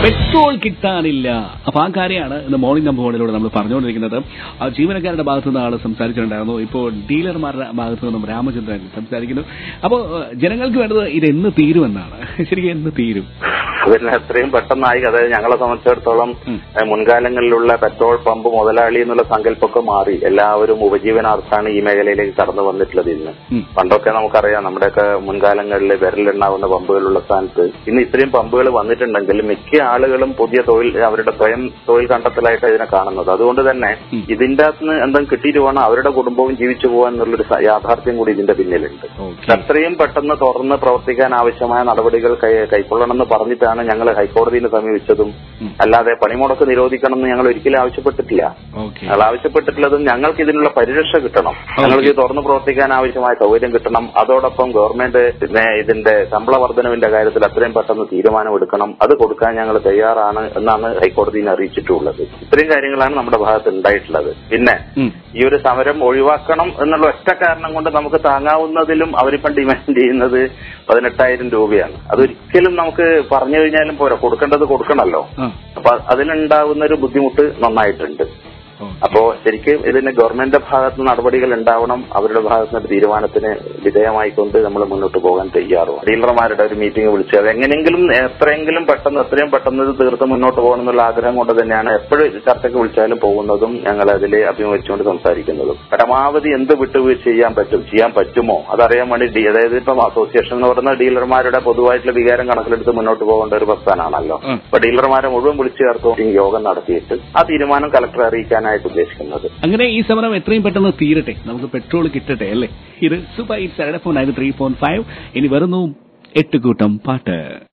Petrol കിട്ടാനില്ല അപ്പൊ ആ കാര്യമാണ് ഇന്ന് മോർണിംഗ് നമ്പർ ഫോണിലൂടെ നമ്മൾ പറഞ്ഞുകൊണ്ടിരിക്കുന്നത് ആ ജീവനക്കാരുടെ ഭാഗത്തു നിന്നാണ് സംസാരിച്ചിട്ടുണ്ടായിരുന്നു ഇപ്പോൾ ഡീലർമാരുടെ ഭാഗത്തു നിന്നും രാമചന്ദ്രൻ സംസാരിക്കുന്നു അപ്പോൾ ജനങ്ങൾക്ക് വേണ്ടത് ഇത് എന്ന് തീരുമെന്നാണ് ശരിക്കും എന്ന് തീരും പിന്നെ എത്രയും പെട്ടെന്നായി അതായത് ഞങ്ങളെ സംബന്ധിച്ചിടത്തോളം ഉം. ഏഹ്, മുൻകാലങ്ങളിലുള്ള പെട്രോൾ പമ്പ് മുതലാളി എന്നുള്ള സങ്കല്പമൊക്കെ മാറി എല്ലാവരും ഉപജീവനാർത്ഥാണ് ഈ മേഖലയിലേക്ക് കടന്നു വന്നിട്ടുള്ളത് ഇന്ന് ഉം. പണ്ടൊക്കെ നമുക്കറിയാം നമ്മുടെയൊക്കെ മുൻകാലങ്ങളിൽ വിരലിലുണ്ടാവുന്ന പമ്പുകളുള്ള സ്ഥാനത്ത് ഇന്ന് ഇത്രയും പമ്പുകൾ വന്നിട്ടുണ്ടെങ്കിൽ മിക്ക ആളുകളും പുതിയ തൊഴിൽ അവരുടെ സ്വയം തൊഴിൽ കണ്ടെത്തലായിട്ട് ഇതിനെ കാണുന്നത് അതുകൊണ്ട് തന്നെ ഉം. ഇതിന്റെ അകത്ത് നിന്ന് എന്തെങ്കിലും കിട്ടിയിട്ട് വേണം അവരുടെ കുടുംബവും ജീവിച്ചു പോകാൻ എന്നുള്ളൊരു സ- യാഥാർത്ഥ്യം കൂടി ഇതിന്റെ പിന്നിലുണ്ട് ഓക്കെ എത്രയും പെട്ടെന്ന് തുറന്ന് പ്രവർത്തിക്കാൻ ആവശ്യമായ നടപടികൾ കൈ- കൈക്കൊള്ളണമെന്ന് പറഞ്ഞിട്ടാണ് ഞങ്ങൾ ഹൈക്കോടതിയെ സമീപിച്ചതും ഉം. അല്ലാതെ പണിമുടക്ക് നിരോധിക്കണം എന്ന് ഞങ്ങൾ ഒരിക്കലും ആവശ്യപ്പെട്ടിട്ടില്ല ഓക്കെ ഞങ്ങൾ ആവശ്യപ്പെട്ടിട്ടുള്ളത് ഞങ്ങൾക്ക് ഇതിനുള്ള പരിരക്ഷ കിട്ടണം ഞങ്ങൾക്ക് ഇത് തുറന്ന് പ്രവർത്തിക്കാൻ ആവശ്യമായ സൗകര്യം കിട്ടണം അതോടൊപ്പം ഗവൺമെന്റ് പിന്നെ ഇതിന്റെ ശമ്പള വർധനവിന്റെ കാര്യത്തിൽ അത്രയും പെട്ടെന്ന് തീരുമാനം എടുക്കണം അത് കൊടുക്കാൻ ഞങ്ങൾ തയ്യാറാണ് എന്നാണ് ഹൈക്കോടതിയെ അറിയിച്ചിട്ടുള്ളത് ഇത്രയും കാര്യങ്ങളാണ് നമ്മുടെ ഭാഗത്ത് ഉണ്ടായിട്ടുള്ളത് പിന്നെ ഉം. ഈ ഒരു സമരം ഒഴിവാക്കണം എന്നുള്ള ഒറ്റ കാരണം കൊണ്ട് നമുക്ക് താങ്ങാവുന്നതിലും അവരിപ്പം ഡിമാൻഡ് ചെയ്യുന്നത് പതിനെട്ടായിരം രൂപയാണ് അതൊരിക്കലും നമുക്ക് പറഞ്ഞു കഴിഞ്ഞാലും പോരാ കൊടുക്കേണ്ടത് കൊടുക്കണമല്ലോ ആ അപ്പൊ അതിലുണ്ടാവുന്ന ഒരു ബുദ്ധിമുട്ട് നന്നായിട്ടുണ്ട് ഓക്കെ. അപ്പോ ശരിക്കും ഇതിന് ഗവൺമെന്റിന്റെ ഭാഗത്ത് നടപടികൾ ഉണ്ടാവണം അവരുടെ ഭാഗത്ത് നിന്ന് ഒരു തീരുമാനത്തിന് വിധേയമായിക്കൊണ്ട് നമ്മൾ മുന്നോട്ട് പോകാൻ തയ്യാറുമാണ് ഡീലർമാരുടെ ഒരു മീറ്റിംഗ് വിളിച്ച് അത് എങ്ങനെയെങ്കിലും എത്രയെങ്കിലും പെട്ടെന്ന് എത്രയും പെട്ടെന്ന് ഇത് തീർത്ത് മുന്നോട്ട് പോകണം എന്നുള്ള ആഗ്രഹം കൊണ്ട് തന്നെയാണ് എപ്പോഴും ചർച്ചയ്ക്ക് വിളിച്ചാലും പോകുന്നതും ഞങ്ങൾ അതിൽ അഭിമുഖിച്ചുകൊണ്ട് സംസാരിക്കുന്നതും പരമാവധി എന്ത് വിട്ടുവീഴ്ച ചെയ്യാൻ പറ്റും ചെയ്യാൻ പറ്റുമോ അതറിയാൻ വേണ്ടി ഡി- അതായത് ഇപ്പം അസോസിയേഷൻ എന്ന് പറയുന്ന ഡീലർമാരുടെ പൊതുവായിട്ടുള്ള വികാരം കണക്കിലെടുത്ത് മുന്നോട്ട് പോകേണ്ട ഒരു പ്രസ്ഥാനമാണല്ലോ ഉം. അപ്പൊ ഡീലർമാരെ മുഴുവൻ വിളിച്ചു ചേർത്ത് യോഗം നടത്തിയിട്ട് ആ തീരുമാനം കളക്ടറെ അറിയിക്കാനായിട്ട് ഉദ്ദേശിക്കുന്നത് അങ്ങനെ ഈ സമരം എത്രയും പെട്ടെന്ന് തീരട്ടെ നമുക്ക് പെട്രോൾ കിട്ടട്ടെ അല്ലേ ഇത് super it's phone three point five ഇനി വരുന്നു എട്ട് കൂട്ടം പാട്ട്